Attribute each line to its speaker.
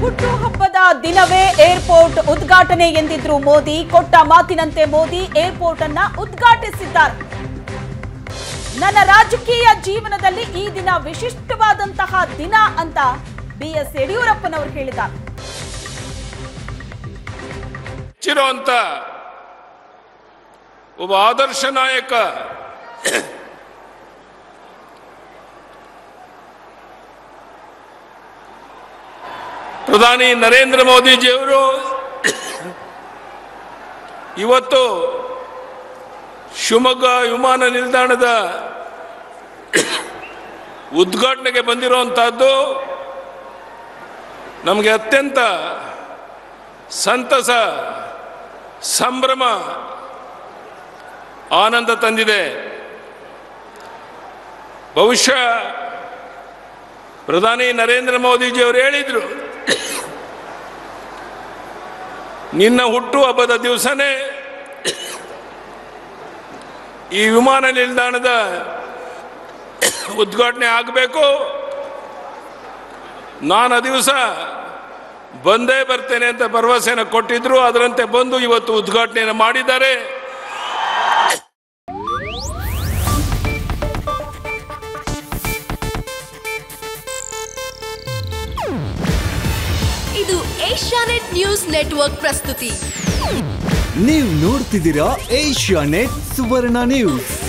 Speaker 1: ಹುಟ್ಟುಹಬ್ಬದ ದಿನವೇ ಏರ್ಪೋರ್ಟ್ ಉದ್ಘಾಟನೆ ಎಂದಿದ್ರು ಮೋದಿ ಕೊಟ್ಟ ಮಾತಿನಂತೆ ಮೋದಿ ಏರ್ಪೋರ್ಟ್ ಅನ್ನ ಉದ್ಘಾಟಿಸಿದ್ದಾರೆ ನನ್ನ ರಾಜಕೀಯ ಜೀವನದಲ್ಲಿ ಈ ದಿನ ವಿಶಿಷ್ಟವಾದಂತಹ ದಿನ ಅಂತ ಬಿಎಸ್ ಯಡಿಯೂರಪ್ಪನವರು ಹೇಳಿದ್ದಾರೆ
Speaker 2: ಚಿರುವಂತ ಒಬ್ಬ ಆದರ್ಶ ನಾಯಕ ಪ್ರಧಾನಿ ನರೇಂದ್ರ ಮೋದಿಜಿಯವರು ಇವತ್ತು ಶಿವಮೊಗ್ಗ ವಿಮಾನ ನಿಲ್ದಾಣದ ಉದ್ಘಾಟನೆಗೆ ಬಂದಿರುವಂತಹದ್ದು ನಮಗೆ ಅತ್ಯಂತ ಸಂತಸ ಸಂಭ್ರಮ ಆನಂದ ತಂದಿದೆ ಬಹುಶಃ ಪ್ರಧಾನಿ ನರೇಂದ್ರ ಮೋದಿಜಿಯವರು ಹೇಳಿದರು ನಿನ್ನ ಹುಟ್ಟು ಹಬ್ಬದ ದಿವಸನೇ ಈ ವಿಮಾನ ನಿಲ್ದಾಣದ ಉದ್ಘಾಟನೆ ಆಗಬೇಕು ನಾನು ಆ ದಿವಸ ಬಂದೇ ಬರ್ತೇನೆ ಅಂತ ಭರವಸೆನ ಕೊಟ್ಟಿದ್ರು ಅದರಂತೆ ಬಂದು ಇವತ್ತು ಉದ್ಘಾಟನೆಯನ್ನು ಮಾಡಿದ್ದಾರೆ
Speaker 3: ಇದು ಏಷ್ಯಾನೆಟ್ ನ್ಯೂಸ್ ನೆಟ್ವರ್ಕ್ ಪ್ರಸ್ತುತಿ
Speaker 4: ನೀವು ನೋಡ್ತಿದ್ದೀರಾ ಏಷ್ಯಾ ನೆಟ್ ಸುವರ್ಣ ನ್ಯೂಸ್